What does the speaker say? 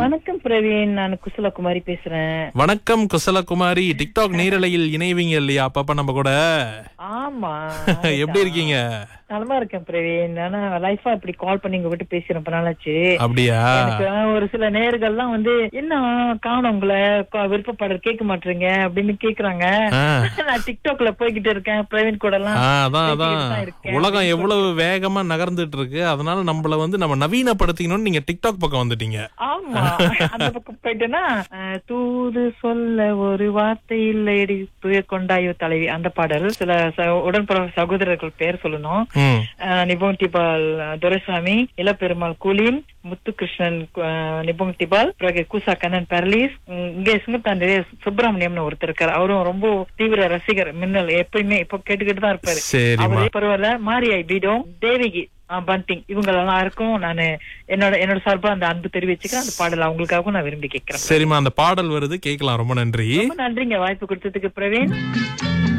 வணக்கம் பிரவீன் நான் குசலகுமாரி பேசுறேன் வணக்கம் குசலகுமாரி டிக்டாக் நேரலையில் இணைவீங்க இல்லையா அப்பப்ப நம்ம கூட ஆமா எப்படி இருக்கீங்க நலமா இருக்கேன் பிரவீன் ஆனா லைஃபா இப்படி கால் பண்ணி உங்க கிட்ட பேசி ரொம்ப நாளாச்சு அப்படியா எனக்கு ஒரு சில நேர்கள்லாம் வந்து என்ன காணும் உங்களை க- விருப்பப்பாடல் கேட்க மாட்டீங்க அப்படின்னு கேக்குறாங்க ஆ. நான் டிக்டாக்ல போய்கிட்டு இருக்கேன் பிரவீன் கூட எல்லாம் ஆ, அதான் அதான் பேசிக்கிட்டு தான் இருக்கேன். உலகம் எவ்வளவு வேகமா நகர்ந்துட்டு இருக்கு அதனால நம்மள வந்து நம்ம நவீனப்படுத்திக்கணும்னு நீங்க டிக்டாக் பக்கம் வந்துட்டீங்க ஆமா அந்த பக்கம் போயிட்டேன்னா அஹ், தூது சொல்ல ஒரு வார்த்தை இல்லையடி துயர் கொண்டாயோ தலைவி அந்த பாடல் சில ச- உடன்பிற சகோதரர்கள் பேர் சொல்லணும் ம் அஹ், நிபுங் டிபால் அஹ், துரைசாமி இளப்பெருமாள் குலீன் முத்துகிருஷ்ணன் அஹ், நிபுங் டிபால் பிறகு கூசா கண்ணன் பெர்லீஸ் உம், இங்க சுங்கத்தாண்டி சுப்பிரமணியம்னு ஒருத்தர் இருக்காரு அவரும் ரொம்ப தீவிர ரசிகர் மின்னல் எப்பயுமே இப்போ கேட்டுக்கிட்டு தான் இருப்பாரு சரிம்மா அவரே பரவாயில்ல மாரியாய் பீடோ தேவிகி ஆ, பண்டிங் இவங்க எல்லாருக்கும் நான் என்னோட என்னோட சார்பா அந்த அன்பு தெரிவிச்சுக்கிறேன் அந்த பாடல் அவங்களுக்காகவும் நான் விரும்பி கேட்கிறேன் சரிம்மா அந்த பாடல் வருது கேட்கலாம் ரொம்ப நன்றி ரொம்ப நன்றிங்க வாய்ப்பு கொடுத்ததுக்கு பிரவீன்